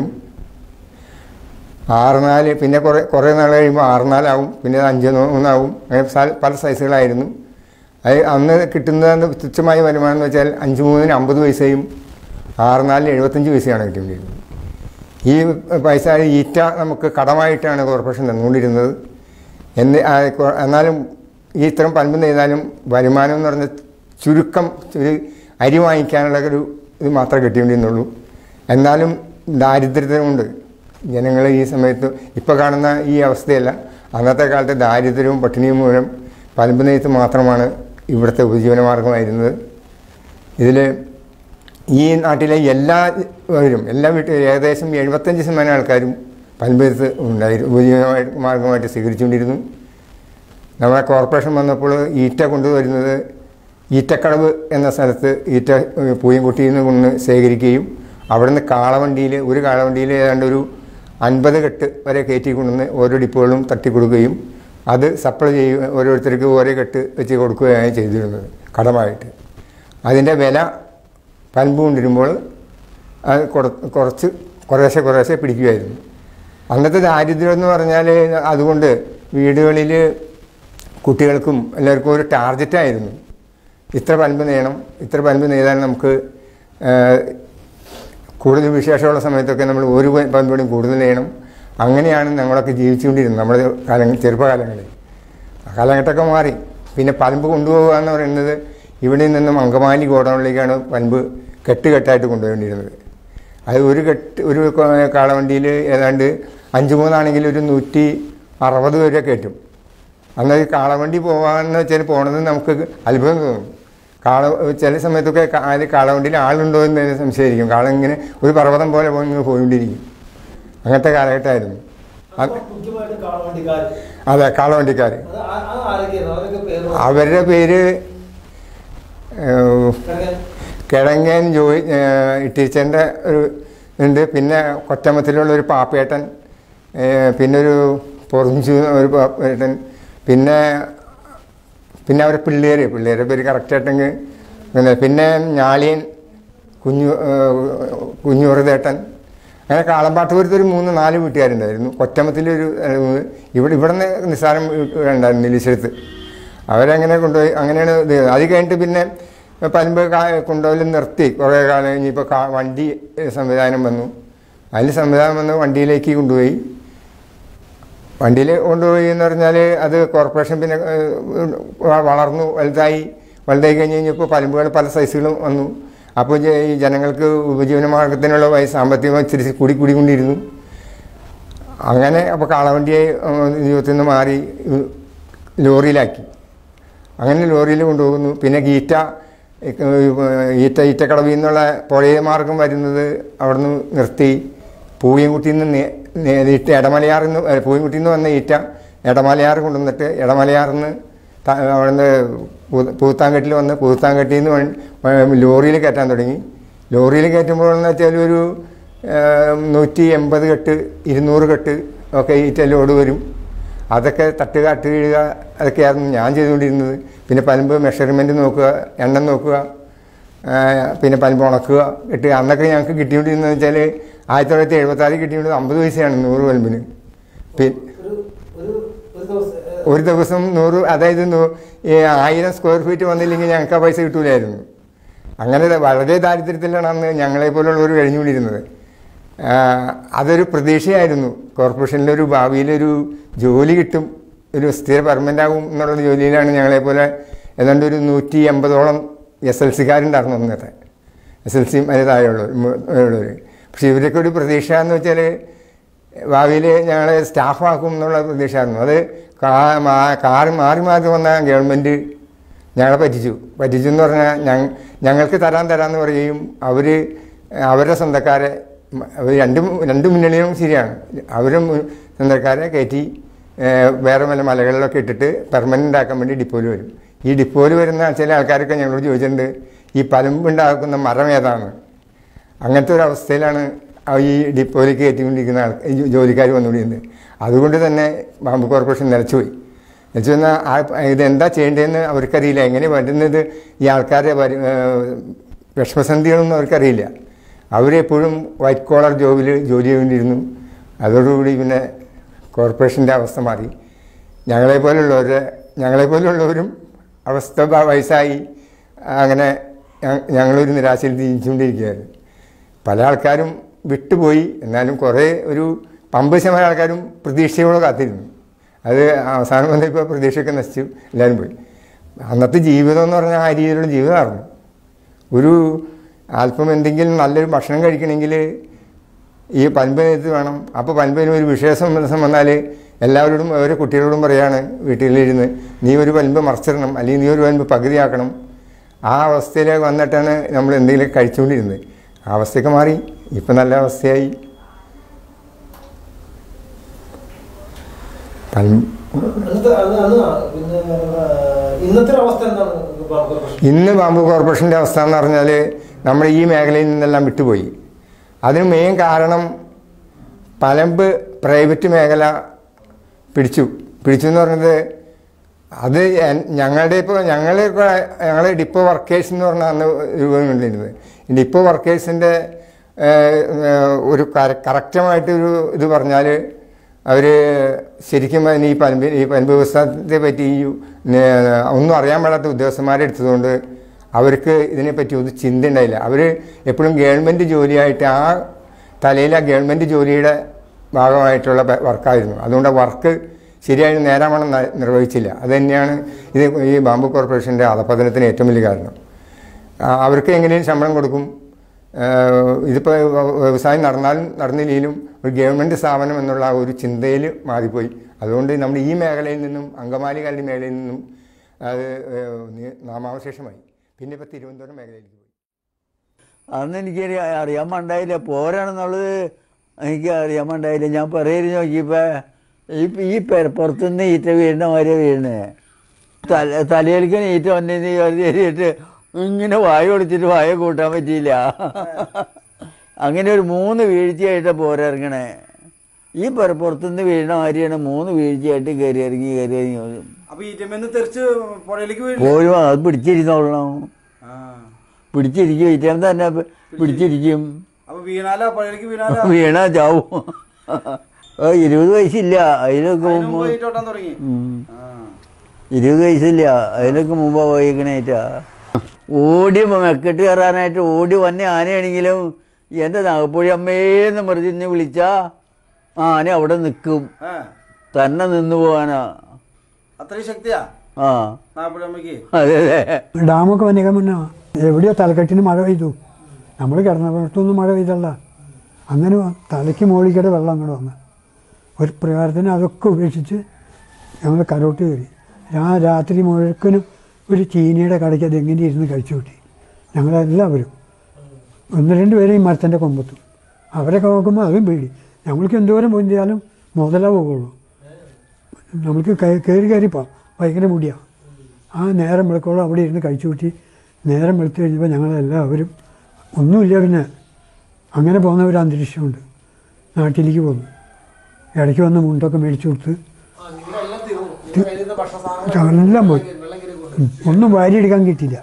ആറ് നാല് പിന്നെ കുറേ കുറേ നാൾ കഴിയുമ്പോൾ ആറ് നാലാവും പിന്നെ അഞ്ച് മൂന്നാവും അങ്ങനെ പല- പല സൈസുകളായിരുന്നു അത് അന്ന് കിട്ടുന്ന തുച്ഛമായ വരുമാനം എന്ന് വെച്ചാൽ അഞ്ച് മൂന്നിന് അമ്പത് പൈസയും ആറ് നാലിന് എഴുപത്തഞ്ച് പൈസയാണ് കിട്ടിക്കൊണ്ടിരുന്നത് ഈ പൈസ ഈറ്റ നമുക്ക് കടമായിട്ടാണ് കോർപ്പറേഷൻ തന്നുകൊണ്ടിരുന്നത് എന്ന് ആ കൊ- എന്നാലും ഈ ഇത്തരം പലമ്പ് ചെയ്താലും വരുമാനം എന്ന് പറഞ്ഞ ചുരുക്കം ഒരു അരി വാങ്ങിക്കാനുള്ള ഒരു ഇത് മാത്രമേ കിട്ടിക്കൊണ്ടിരുന്നുള്ളൂ എന്നാലും ദാരിദ്ര്യത്തിന് കൊണ്ട് ജനങ്ങൾ ഈ സമയത്ത് ഇപ്പോൾ കാണുന്ന ഈ അവസ്ഥയല്ല അന്നത്തെ കാലത്ത് ദാരിദ്ര്യവും പട്ടിണിയും മൂലം പലമ്പ് നെയ്ത്ത് മാത്രമാണ് ഇവിടുത്തെ ഉപജീവന മാർഗമായിരുന്നത് ഇതിൽ ഈ നാട്ടിലെ എല്ലാവരും എല്ലാ വീട്ടിലും ഏകദേശം എഴുപത്തഞ്ച് ശതമാനം ആൾക്കാരും പൽബെയ്ത്ത് ഉണ്ടായിരുന്നു ഉപജീവന മാർഗമായിട്ട് സ്വീകരിച്ചുകൊണ്ടിരുന്നു നമ്മുടെ കോർപ്പറേഷൻ വന്നപ്പോൾ ഈറ്റ കൊണ്ടുവരുന്നത് ഈറ്റക്കടവ് എന്ന സ്ഥലത്ത് ഈറ്റ ഏഹ്, പൂയംകുട്ടിയിൽ നിന്ന് കൊണ്ട് ശേഖരിക്കുകയും അവിടുന്ന് കാളവണ്ടിയിൽ ഒരു കാളവണ്ടിയിൽ ഏതാണ്ട് ഒരു അൻപത് കെട്ട് വരെ കയറ്റി കൊണ്ടുവന്ന് ഓരോ ഡിപ്പുകളും തട്ടിക്കൊടുക്കുകയും അത് സപ്ലൈ ചെയ്യുക ഓരോരുത്തർക്ക് ഓരോ കെട്ട് വെച്ച് കൊടുക്കുകയാണ് ചെയ്തിരുന്നത് കടമായിട്ട് അതിൻ്റെ വില പൻപ് കൊണ്ടിരുമ്പോൾ അത് കുറ- കുറച്ച് കുറേശ്ശെ കുറേശ്ശെ പിടിക്കുമായിരുന്നു അന്നത്തെ ദാരിദ്ര്യം എന്ന് പറഞ്ഞാൽ അതുകൊണ്ട് വീടുകളിൽ കുട്ടികൾക്കും എല്ലാവർക്കും ഒരു ടാർഗറ്റായിരുന്നു ഇത്ര പൻപ് നെയ്യണം ഇത്ര പൻപ് നെയ്താൽ നമുക്ക് ആ, കൂടുതൽ വിശേഷമുള്ള സമയത്തൊക്കെ നമ്മൾ ഒരു പൻപ് കൂടി കൂടുതൽ നെയ്യണം അങ്ങനെയാണ് നമ്മളൊക്കെ ജീവിച്ചുകൊണ്ടിരുന്നത് നമ്മുടെ കാലങ്ങൾ ചെറുപ്പകാലങ്ങളിൽ ആ കാലഘട്ടമൊക്കെ മാറി പിന്നെ പലമ്പ് കൊണ്ടുപോകുക എന്ന് പറയുന്നത് ഇവിടെ നിന്നും അങ്കമാലി ഗോഡൗണിലേക്കാണ് പലമ്പ് കെട്ട് കെട്ടായിട്ട് കൊണ്ടുപോകേണ്ടിയിരുന്നത് അത് ഒരു കെട്ട് ഒരു ക- കാളവണ്ടിയിൽ ഏതാണ്ട് അഞ്ച് മൂന്നാണെങ്കിൽ ഒരു നൂറ്റി അറുപത് വരെ കയറ്റും അന്ന് ഈ കാളവണ്ടി പോകാമെന്ന് വെച്ചാൽ പോകണമെന്ന് നമുക്ക് അത്ഭുതം തോന്നും കാള ചില സമയത്തൊക്കെ കാ- അതിൽ കാളവണ്ടിയിൽ ആളുണ്ടോ എന്ന് തന്നെ സംശയമായിരിക്കും കാള ഇങ്ങനെ ഒരു പർവ്വതം പോലെ പോയി ഇങ്ങനെ പോയിക്കൊണ്ടിരിക്കും അങ്ങനത്തെ കാലഘട്ടമായിരുന്നു അത് മുഖ്യമായിട്ട് കാളവണ്ടിക്കാർ അതെ കാളവണ്ടിക്കാർ അത് ആ- അത് ആരൊക്കെയായിരുന്നു അവരൊക്കെ പേര് അവരുടെ പേര് ഏഹ്, കിടക്കാൻ കിഴങ്ങൻ ജോയി ടീച്ചറിൻ്റെ ഒരു ഉണ്ട് പിന്നെ കൊറ്റമത്തിലുള്ള ഒരു പാപ്പേട്ടൻ ഏഹ്, പിന്നെ ഒരു പൊറിഞ്ചു ഒരു പാപ്പേട്ടൻ പിന്നെ പിന്നെ അവരുടെ പിള്ളേർ പിള്ളേരുടെ പേര് കറക്റ്റായിട്ടെങ്കിൽ പിന്നെ പിന്നെ ഞാളിയൻ കുഞ്ഞു ഏഹ്, കുഞ്ഞുറുതേട്ടൻ അങ്ങനെ കാളമ്പാട്ടുപുരത്ത് ഒരു മൂന്ന് നാല് വീട്ടുകാരുണ്ടായിരുന്നു കൊറ്റമത്തിലൊരു ഏഹ്, ഇവിടെ ഇവിടെ നിന്ന് നിസ്സാരം ഉണ്ടായിരുന്നു നീലീശ്വരത്ത് അവരങ്ങനെ കൊണ്ടുപോയി അങ്ങനെയാണ് ഇത് അത് കഴിഞ്ഞിട്ട് പിന്നെ പലമ്പ് കൊണ്ടുപോയി നിർത്തി കുറേ കാലം കഴിഞ്ഞപ്പോൾ കാ- വണ്ടി സംവിധാനം വന്നു അതിൽ സംവിധാനം വന്ന് വണ്ടിയിലേക്ക് കൊണ്ടുപോയി വണ്ടിയിൽ കൊണ്ടുപോയി എന്ന് പറഞ്ഞാൽ അത് കോർപ്പറേഷൻ പിന്നെ ഏഹ്, വളർന്നു വലുതായി വലുതായി കഴിഞ്ഞ് കഴിഞ്ഞപ്പോൾ പലമ്പുകൾ പല സൈസുകളും വന്നു അപ്പോൾ ജ- ഈ ജനങ്ങൾക്ക് ഉപജീവന മാർഗത്തിനുള്ള വയ- സാമ്പത്തികം ഇച്ചിരി കൂടി കൂടിക്കൊണ്ടിരുന്നു അങ്ങനെ അപ്പോൾ കാളവണ്ടിയെ ഏഹ്, ജീവിതത്തിൽ നിന്ന് മാറി ഏഹ്, ലോറിയിലാക്കി അങ്ങനെ ലോറിയിൽ കൊണ്ടുപോകുന്നു പിന്നെ ഗീറ്റ ഏഹ്, ഈറ്റ ഈറ്റക്കടവിൽ നിന്നുള്ള പുഴയ മാർഗം വരുന്നത് അവിടുന്ന് നിർത്തി പൂയംകുട്ടിയിൽ നിന്ന് നേ- നേരിട്ട് എടമലയാറിൽ നിന്ന് അല്ല, പൂയംകുട്ടിയിൽ നിന്ന് വന്ന ഈറ്റ എടമലയാർ കൊണ്ടുവന്നിട്ട് എടമലയാറിൽ നിന്ന് ത- അവിടുന്ന് പൂ- പൂത്താങ്കെട്ടിൽ വന്ന് പൂത്താങ്കെട്ടിൽ നിന്ന് വൺ- വ- ലോറിയിൽ കയറ്റാൻ തുടങ്ങി ലോറിയിൽ കയറ്റുമ്പോൾ എന്ന് വെച്ചാൽ ഒരു ഏഹ്, നൂറ്റി എൺപത് കെട്ട് ഇരുന്നൂറ് കെട്ട് ഒക്കെ ഈറ്റ ലോഡ് വരും അതൊക്കെ തട്ടുക അട്ട് വീഴുക അതൊക്കെയായിരുന്നു ഞാൻ ചെയ്തുകൊണ്ടിരുന്നത് പിന്നെ പലമ്പ് മെഷർമെൻറ്റ് നോക്കുക എണ്ണം നോക്കുക ആ, പിന്നെ പലമ്പ് ഉണക്കുക ഇട്ട് അന്നൊക്കെ ഞങ്ങൾക്ക് കിട്ടിക്കൊണ്ടിരുന്നത് വെച്ചാൽ ആയിരത്തി തൊള്ളായിരത്തി എഴുപത്തി ആറിൽ കിട്ടിയത് അമ്പത് പൈസയാണ് നൂറ് പലമ്പിന് പിന്നെ ഒരു ഒരു ഒരു ദിവസം ഏഹ്, ഒരു ദിവസം നൂറ് അതായത് നൂ- ഈ ആയിരം സ്ക്വയർ ഫീറ്റ് വന്നില്ലെങ്കിൽ ഞങ്ങൾക്ക് ആ പൈസ കിട്ടൂലായിരുന്നു അങ്ങനെ വളരെ ദാരിദ്ര്യത്തിലാണ് അന്ന് ഞങ്ങളെ പോലുള്ളവർ കഴിഞ്ഞുകൊണ്ടിരുന്നത് ആ, അതൊരു പ്രതീക്ഷയായിരുന്നു കോർപ്പറേഷനിലൊരു ഭാവിയിലൊരു ജോലി കിട്ടും ഒരു സ്ഥിര പെർമനൻ്റ് ആകും എന്നുള്ള ജോലിയിലാണ് ഞങ്ങളെപ്പോലെ ഏതാണ്ട് ഒരു നൂറ്റി എൺപതോളം എസ് എൽ സിക്കാരുണ്ടായിരുന്നു അന്നത്തെ എസ് എൽ സിയും അതിന് താഴെയുള്ളവർ ഉള്ളവർ പക്ഷേ ഇവരൊക്കെ ഒരു പ്രതീക്ഷ എന്ന് വെച്ചാൽ ഭാവിയിൽ ഞങ്ങളെ സ്റ്റാഫാക്കും എന്നുള്ള പ്രതീക്ഷയായിരുന്നു അത് കാ മാ- കാറ് മാറി മാറി വന്ന ഗവൺമെൻറ് ഞങ്ങളെ പറ്റിച്ചു പറ്റിച്ചു എന്ന് പറഞ്ഞാൽ ഞങ്ങ ഞങ്ങൾക്ക് തരാൻ തരാമെന്ന് പറയുകയും അവർ അവരുടെ സ്വന്തക്കാരെ മ- അവർ രണ്ട് മു- രണ്ട് മുന്നണിയും ശരിയാണ് അവരും മു- സ്വന്തക്കാരെ കയറ്റി ഏഹ്, വേറെ വല്ല മലകളിലൊക്കെ ഇട്ടിട്ട് പെർമനൻ്റ് ആക്കാൻ വേണ്ടി ഡിപ്പോയിൽ വരും ഈ ഡിപ്പോയിൽ വരുന്ന ചില ആൾക്കാരൊക്കെ ഞങ്ങളോട് ചോദിച്ചിട്ടുണ്ട് ഈ പലമ്പുണ്ടാക്കുന്ന മരം ഏതാണ് അങ്ങനത്തെ ഒരു അവസ്ഥയിലാണ് ആ ഈ ഡിപ്പോയിലേക്ക് കയറ്റിക്കൊണ്ടിരിക്കുന്ന ആൾ ഈ ജോലിക്കാർ വന്നുകൊണ്ടിരുന്നത് അതുകൊണ്ട് തന്നെ ബാമ്പു കോർപ്പറേഷൻ നിലച്ചുപോയി നിലച്ചു വന്നാൽ ആ ഇത് എന്താ ചെയ്യേണ്ടതെന്ന് അവർക്കറിയില്ല എങ്ങനെ വരുന്നത് ഈ ആൾക്കാരെ വരു- ഏഹ് വിഷമസന്ധികളൊന്നും അവർക്കറിയില്ല അവരെപ്പോഴും വൈറ്റ് കോളർ ജോബിൽ ജോലി ചെയ്തുകൊണ്ടിരുന്നു അതോടുകൂടി പിന്നെ കോർപ്പറേഷൻ്റെ അവസ്ഥ മാറി ഞങ്ങളെപ്പോലുള്ളവരെ ഞങ്ങളെപ്പോലുള്ളവരും അവസ്ഥ ബ- വയസ്സായി അങ്ങനെ ഞ- ഞങ്ങളൊരു നിരാശയിൽ ജീവിച്ചുകൊണ്ടിരിക്കുകയായിരുന്നു പല ആൾക്കാരും വിട്ടുപോയി എന്നാലും കുറേ ഒരു പമ്പത് ശതമാനം ആൾക്കാരും പ്രതീക്ഷയോടെ കാത്തിരുന്നു അത് അവസാനം വന്നപ്പോൾ പ്രതീക്ഷയൊക്കെ നശിച്ചു എല്ലാവരും പോയി അന്നത്തെ ജീവിതം എന്ന് പറഞ്ഞാൽ ആ രീതിയിലുള്ള ജീവിതമായിരുന്നു ഒരു അല്പം എന്തെങ്കിലും നല്ലൊരു ഭക്ഷണം കഴിക്കണമെങ്കിൽ ഈ പൻപനത്ത് വേണം അപ്പോൾ പൻപന് ഒരു വിശേഷം ദിവസം വന്നാൽ എല്ലാവരോടും ഓരോ കുട്ടികളോടും പറയാണ് വീട്ടിലിരുന്ന് നീ ഒരു പൻപ് മറച്ചിടണം അല്ലെങ്കിൽ നീ ഒരു പൻപ് പകുതിയാക്കണം ആ അവസ്ഥയിലേക്ക് വന്നിട്ടാണ് നമ്മൾ എന്തെങ്കിലും കഴിച്ചുകൊണ്ടിരുന്നത് ആ അവസ്ഥയൊക്കെ മാറി ഇപ്പം നല്ല അവസ്ഥയായി പൻ അന്നത്തെ അന്ന് അന്ന് പിന്നെ ഏഹ്, ഇന്നത്തെ ഒരു അവസ്ഥ എന്താണ് ബാബു കോർപ്പറേഷൻ ഇന്ന് ബാമ്പു കോർപ്പറേഷൻ്റെ അവസ്ഥ എന്ന് പറഞ്ഞാൽ നമ്മൾ ഈ മേഖലയിൽ നിന്നെല്ലാം വിട്ടുപോയി അതിന് മെയിൻ കാരണം പലമ്പ് പ്രൈവറ്റ് മേഖല പിടിച്ചു പിടിച്ചു എന്ന് പറഞ്ഞത് അത് എൻ- ഞങ്ങളുടെ ഇപ്പോൾ ഞങ്ങൾ ഞങ്ങൾ ഡിപ്പോ വർക്കേഴ്സ് എന്ന് പറഞ്ഞ അന്ന് രൂപം കൊണ്ടിരുന്നത് ഈ ഡിപ്പോ വർക്കേഴ്സിൻ്റെ ഒരു കറക്റ്റമായിട്ട് ഒരു ഇത് പറഞ്ഞാൽ അവർ ശരിക്കും അതിന് ഈ പനമ്പ് ഈ പനമ്പ് വ്യവസ്ഥയെ പറ്റി ഈ ഏഹ്, ഒന്നും അറിയാൻ പാടാത്ത ഉദ്യോഗസ്ഥന്മാരെ എടുത്തതുകൊണ്ട് അവർക്ക് ഇതിനെപ്പറ്റി ഒരു ചിന്ത ഉണ്ടായില്ല അവർ എപ്പോഴും ഗവൺമെൻറ് ജോലിയായിട്ട് ആ തലയിൽ ആ ഗവൺമെൻറ് ജോലിയുടെ ഭാഗമായിട്ടുള്ള പ- വർക്കായിരുന്നു അതുകൊണ്ട് വർക്ക് ശരിയായി നേരാവണ്ണം ന- നിർവഹിച്ചില്ല അത് തന്നെയാണ് ഇത് ഈ ബാമ്പു കോർപ്പറേഷൻ്റെ അധപതനത്തിന് ഏറ്റവും വലിയ കാരണം ആ, അവർക്ക് എങ്ങനെയും ശമ്പളം കൊടുക്കും ഇതിപ്പോൾ വ്യവസായം നടന്നാലും നടന്നില്ലെങ്കിലും ഒരു ഗവൺമെൻറ് സ്ഥാപനം എന്നുള്ള ആ ഒരു ചിന്തയിൽ മാറിപ്പോയി അതുകൊണ്ട് നമ്മുടെ ഈ മേഖലയിൽ നിന്നും അങ്കമാലികാരുടെ മേഖലയിൽ നിന്നും അത് ഏഹ്, നി- നാമാവശേഷമായി പിന്നെ ഇപ്പോൾ തിരുവനന്തപുരം മേഖലയിലേക്ക് പോയി അന്ന് എനിക്ക് അറിയാ- അറിയാൻ പാണ്ടായില്ല പോരാണെന്നുള്ളത് എനിക്ക് അറിയാൻ പാണ്ടായില്ല ഞാൻ പറയുന്നു നോക്കിയപ്പോൾ ഈ ഈ പെര പുറത്തുനിന്ന് ഈറ്റ വീഴുന്ന മാതിരി വീഴുന്നത് തല തലയിലേക്ക് ഈറ്റ വന്നിന്ന് കരുതിയിട്ട് ഇങ്ങനെ വായ കൊടുത്തിട്ട് വായ കൂട്ടാൻ പറ്റിയില്ല അങ്ങനെ ഒരു മൂന്ന് വീഴ്ചയായിട്ട് പോരിറങ്ങണേ ഈ പെര പുറത്തുനിന്ന് വീഴുന്ന മാതിരിയാണ് മൂന്ന് വീഴ്ചയായിട്ട് കയറി ഇറങ്ങി കയറി ഇറങ്ങി വരും. അപ്പൊ ഈറ്റമെന്ന് തെറിച്ച് പുഴയിലേക്ക് വീഴില്ലേ പോരും അത് പിടിച്ചിരുന്നോളണം ആ പിടിച്ചിരിക്കും ഈറ്റം തന്നെ പിടിച്ചിരിക്കും അപ്പൊ വീണാലോ പുഴയിലേക്ക് വീണാലോ വീണാ ചാവും ആ, ഇരുപത് വയസ്സില്ല അതിലൊക്കെ അതിന് മുമ്പ് മുമ്പ് ഈറ്റോട്ടാൻ തുടങ്ങി ഉം. ആ ഇരുപത് വയസ്സില്ല അതിലൊക്കെ മുമ്പ് പോയിക്കണേറ്റാ ഓടി മെക്കെട്ട് കയറാനായിട്ട് ഓടി വന്ന ആനയാണെങ്കിലും എൻ്റെ നാഗപ്പുഴി അമ്മേന്ന് മറിഞ്ഞ് വിളിച്ചാ ആന അവിടെ നിൽക്കും ഏ തന്നെ നിന്ന് പോവാനാ അത്രയും ശക്തിയാ ആ നാപ്പഴമ്മക്ക് അതെ അതെ ഡാമൊക്കെ വന്നേക്കാൻ മുന്നേ എവിടെയോ തലക്കെട്ടിന് മഴ പെയ്തു നമ്മൾ കിടന്നപ്പോഴത്തൊന്നും മഴ പെയ്തല്ല അങ്ങനെ തലയ്ക്ക് മുകളിലേക്കടെ വെള്ളം അങ്ങോട്ട് വന്ന് ഒരു പ്രകാരത്തിന് അതൊക്കെ ഉപേക്ഷിച്ച് ഞങ്ങൾ കരോട്ട് കയറി ആ രാത്രി മുഴുക്കനും ഒരു ചീനിയുടെ കടയ്ക്ക് അത് എങ്ങനെ ഇരുന്ന് കഴിച്ചു കൂട്ടി ഞങ്ങളെല്ലാവരും ഒന്ന് രണ്ട് പേര് ഈ മരത്തിൻ്റെ കൊമ്പത്തും അവരൊക്കെ നോക്കുമ്പോൾ അതും പേടി ഞങ്ങൾക്ക് എന്തോരം പൊന്തിയാലും മുതലേ പോകുള്ളൂ നമുക്ക് കയ- കയറി കയറി പോവാം ഭയങ്കര മുടിയാണ് ആ നേരം വെളുക്കോളം അവിടെ ഇരുന്ന് കഴിച്ചു കൂട്ടി നേരം വെളുത്ത് കഴിഞ്ഞപ്പോൾ ഞങ്ങളെല്ലാവരും ഒന്നുമില്ല പിന്നെ അങ്ങനെ പോകുന്ന ഒരു അന്തരീക്ഷമുണ്ട് നാട്ടിലേക്ക് പോന്നു ഇടയ്ക്ക് വന്ന് മുണ്ടൊക്കെ മേടിച്ചു കൊടുത്ത് ആ, നിങ്ങളെല്ലാം തീർന്നു നിങ്ങളുടെ കയ്യിൽ നിന്ന് ഭക്ഷണ സാധനങ്ങൾ എല്ലാം പോയി വെള്ളം കയറി കൊണ്ട് ഉം. ഒന്നും വാരിയെടുക്കാൻ കിട്ടില്ല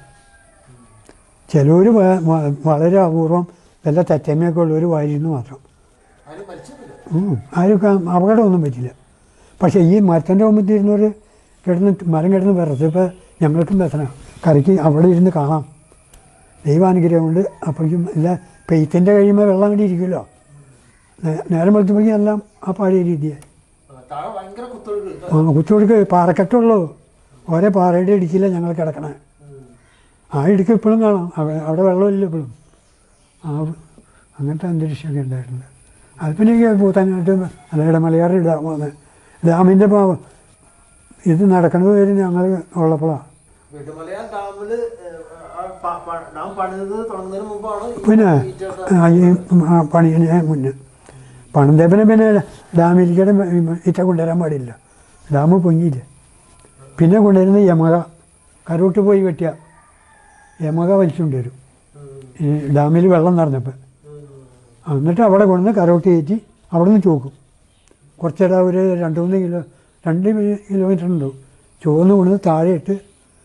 ചിലവർ വളരെ അപൂർവം വല്ല തെറ്റമ്മയൊക്കെ ഉള്ളവർ വാരിയിരുന്നു മാത്രം ആരും മരിച്ചിട്ടില്ല ഉം. ആർക്കും അപകടമൊന്നും പറ്റില്ല പക്ഷേ ഈ മരത്തിൻ്റെ കൊമ്പത്തിരുന്നവർ കിടന്ന് മരം കിടന്ന് വിറച്ചപ്പോൾ ഞങ്ങൾക്കും വ്യസന കറിക്ക് അവിടെ ഇരുന്ന് കാണാം ദൈവാനുഗ്രഹം കൊണ്ട് അപ്പോഴേക്കും എല്ലാ പെയ്ത്തിൻ്റെ കഴിയുമ്പോൾ വെള്ളം കൂടി ഇരിക്കുമല്ലോ നേ- നേരം വെളുത്തുമ്പോഴേക്കും എല്ലാം ആ പഴയ രീതിയായി ആ, താഴെ ഭയങ്കര കുത്തൊഴുക്ക് ആ കുത്തിക്കൊടുക്ക് പാറക്കെട്ടുള്ളൂ ഓരോ പാറയുടെ ഇടുക്കില്ല ഞങ്ങൾ കിടക്കണേ ആ ഇടുക്ക് ഇപ്പോഴും കാണാം അവിടെ അവിടെ വെള്ളമില്ല ഇപ്പോഴും ആ അങ്ങനത്തെ അന്തരീക്ഷമൊക്കെ ഉണ്ടായിട്ടുണ്ട് അത് പിന്നെ ഈ പൂത്താനായിട്ട് അല്ലയുടെ മലയാറി ഡാം വന്ന് ഡാമിൻ്റെ ഇത് നടക്കുന്നത് വരെ ഞങ്ങൾ ഉള്ളപ്പോഴാണ് വീട്ടുമലയാൻ ഡാമില് ഏഹ്, ആ പ- പ- ഡാം പണിത് തുടങ്ങുന്നതിന് മുമ്പാണ് ഈ പിന്നെ ഈറ്റ- ആ ഈ ആ പണിന് മുന്നേ പണിതേപ്പിനെ പിന്നെ ഡാമിലേക്കടെ ഇറ്റ കൊണ്ടുവരാൻ പാടില്ല ഡാം പൊങ്ങിയില്ല പിന്നെ കൊണ്ടുവരുന്ന യമക കരോട്ട് പോയി വെട്ടിയ യമക വലിച്ചുകൊണ്ട് വരും ഈ ഡാമിൽ വെള്ളം നിറഞ്ഞപ്പോൾ എന്നിട്ട് അവിടെ കൊണ്ടുവന്ന് കരോട്ട് കയറ്റി അവിടെ നിന്ന് ചോക്കും കുറച്ചിട ഒരു രണ്ട് മൂന്ന് കിലോ രണ്ട് കിലോമീറ്റർ ഉണ്ടാവും ചുവന്ന് കൊണ്ടുവന്ന് താഴെ ഇട്ട്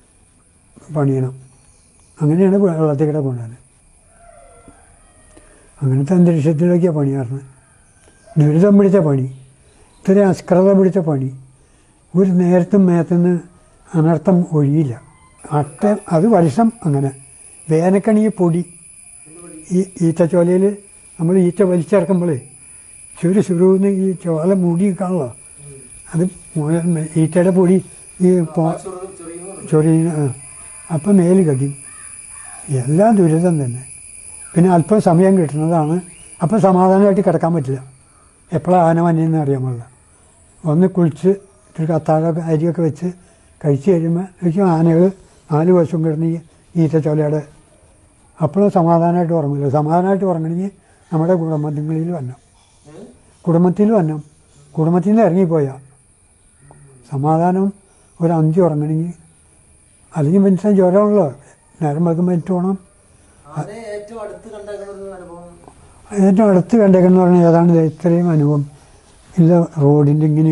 പണിയണം അങ്ങനെയാണ് വെള്ളത്തിൽ കൂടെ കൊണ്ടുവരുന്നത് അങ്ങനത്തെ അന്തരീക്ഷത്തിലേക്കാണ് പണിയാറുന്നത് ദുരിതം പിടിച്ച പണി ഇത്രയും അസ്ക്രത പിടിച്ച പണി ഒരു നേരത്തും മേത്തുനിന്ന് അനർത്ഥം ഒഴിയില്ല അട്ട അത് വർഷം അങ്ങനെ വേനക്കണി ഈ പൊടി ഈ ഈറ്റച്ചോലയിൽ നമ്മൾ ഈറ്റ വലിച്ചിറക്കുമ്പോഴേ ചുരു ചുരുന്ന് ഈ ചോല മൂടിക്കാണല്ലോ അത് മുഴുവൻ ഈറ്റയുടെ പൊടി ഈ പോ- ചൊറിയുന്ന ആ. അപ്പം മേല് കടിയും എല്ലാം ദുരിതം തന്നെ പിന്നെ അല്പം സമയം കിട്ടുന്നതാണ് അപ്പം സമാധാനമായിട്ട് കിടക്കാൻ പറ്റില്ല എപ്പോഴാണ് ആന വന്നതെന്ന് അറിയാൻ പാടില്ല ഒന്ന് കുളിച്ച് ഇത്തിരി കത്താഴൊക്കെ അരിയൊക്കെ വെച്ച് കഴിച്ച് കഴിയുമ്പോൾ എനിക്ക് ആനകൾ നാല് വശവും കിടന്ന് ഈ ഈറ്റച്ചോലയുടെ അപ്പോഴും സമാധാനമായിട്ട് ഉറങ്ങില്ല സമാധാനമായിട്ട് ഉറങ്ങണമെങ്കിൽ നമ്മുടെ കുടുംബങ്ങളിൽ വരണം കുടുംബത്തിൽ വരണം കുടുംബത്തിൽ നിന്ന് ഇറങ്ങിപ്പോയാൽ സമാധാനം ഒരു അഞ്ച് ഉറങ്ങണമെങ്കിൽ അല്ലെങ്കിൽ മനുഷ്യൻ ജ്വരമുള്ളോ നേരം വെക്കുമ്പോൾ എനിക്ക് പോകണം ആനെ ഏറ്റവും അടുത്ത് കണ്ടേക്കുന്ന ഒരു അനുഭവം ഏറ്റവും അടുത്ത് കണ്ടേക്കെന്ന് പറഞ്ഞാൽ ഏതാണ്ട് ദേ ഇത്രയും അനുഭവം ഇല്ല റോഡിൻ്റെ ഇങ്ങനെയും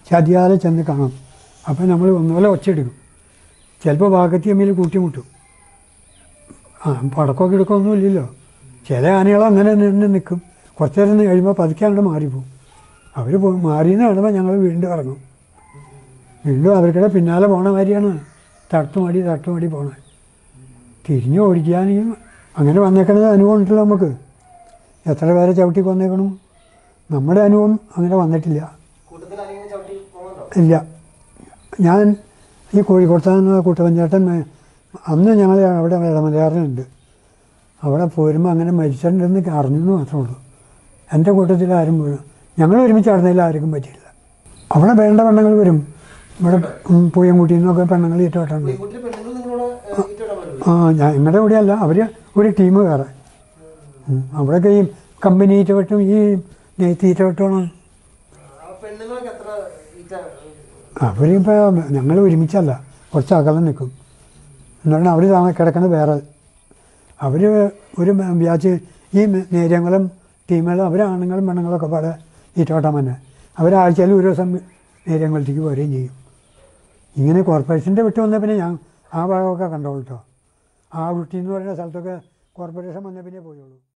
ചതിയാതെ ചെന്ന് കാണും അപ്പോൾ നമ്മൾ ഒന്നുപോലെ ഒച്ചയെടുക്കും ചിലപ്പോൾ ഭാഗത്ത് തമ്മിൽ കൂട്ടിമുട്ടും ആ പടക്കമൊക്കെ എടുക്കൊന്നും ഇല്ലല്ലോ ചില ആനകൾ അങ്ങനെ നിന്ന് നിൽക്കും കുറച്ച് നേരം നിന്ന് കഴിയുമ്പോൾ പതുക്കെ അങ്ങോട്ട് മാറിപ്പോവും അവർ പോയി മാറിയെന്ന് കാണുമ്പോൾ ഞങ്ങൾ വീണ്ടും ഇറങ്ങും വീണ്ടും അവർക്കിടെ പിന്നാലെ പോണ മാതിരിയാണ് തട്ടുമടി തട്ടുമടി പോണത് തിരിഞ്ഞ് ഓടിക്കാനും അങ്ങനെ വന്നേക്കണത് അനുഭവം ഉണ്ടല്ലോ നമുക്ക് എത്ര പേരെ ചവിട്ടി കൊന്നേക്കണം നമ്മുടെ അനുഭവം അങ്ങനെ വന്നിട്ടില്ല കൂട്ടത്തിൽ ആരെങ്കിലും ചവിട്ടി പോകുന്നുണ്ടോ ഇല്ല ഞാൻ ഈ കോഴിക്കോട്ട് കുട്ടവഞ്ചേട്ടൻ മേ- അന്ന് ഞങ്ങൾ അവിടെ ഇടമലയാറിനുണ്ട് അവിടെ പോരുമ്പോൾ അങ്ങനെ മരിച്ചിട്ടുണ്ടെന്ന് അറിഞ്ഞെന്ന് മാത്രമേ ഉള്ളൂ എൻ്റെ കൂട്ടത്തിൽ ആരും വീഴും ഞങ്ങൾ ഒരുമിച്ച് നടന്നതിൽ ആർക്കും പറ്റിയില്ല അവിടെ വേണ്ട പെണ്ണുങ്ങൾ വരും ഇവിടെ പൂയംകുട്ടിയിൽ നിന്നൊക്കെ പെണ്ണുങ്ങൾ ഈറ്റോട്ടുണ്ട് വീട്ടിൽ പെണ്ണുങ്ങൾ നിങ്ങളോട് ഈറ്റിടാൻ വരും ആ ഞാൻ ഞങ്ങളുടെ കൂടെയല്ല അവർ ഒരു ടീം വേറെ ഉം. അവിടെയൊക്കെ ഈ കമ്പനി ഈറ്റവട്ടും ഈ നെയ്ത്ത് ഈറ്റവട്ടുമാണ് ആ പെണ്ണുങ്ങളൊക്കെ എത്ര ഈറ്റ അവരിപ്പോൾ ഞങ്ങൾ ഒരുമിച്ചല്ല കുറച്ച് അകലം നിൽക്കും എന്നിട്ട് അവർ താമ കിടക്കുന്നത് വേറെ അവർ ഒരു വ്യാജ് ഈ നേര്യങ്ങളും ടീമുകളും അവർ ആണുങ്ങളും പെണ്ണുങ്ങളൊക്കെ പാടെ ഈറ്റോട്ടം തന്നെ അവരാഴ്ചയിൽ ഒരു ദിവസം നേര്യങ്ങളത്തേക്ക് വരികയും ചെയ്യും ഇങ്ങനെ കോർപ്പറേഷൻ്റെ വിട്ട് വന്ന പിന്നെ ഞാൻ ആ ഭാഗമൊക്കെ കണ്ടോളൂ കേട്ടോ ആ ഊട്ടി എന്ന് പറയുന്ന സ്ഥലത്തൊക്കെ കോർപ്പറേഷൻ വന്ന പിന്നെ പോയുള്ളൂ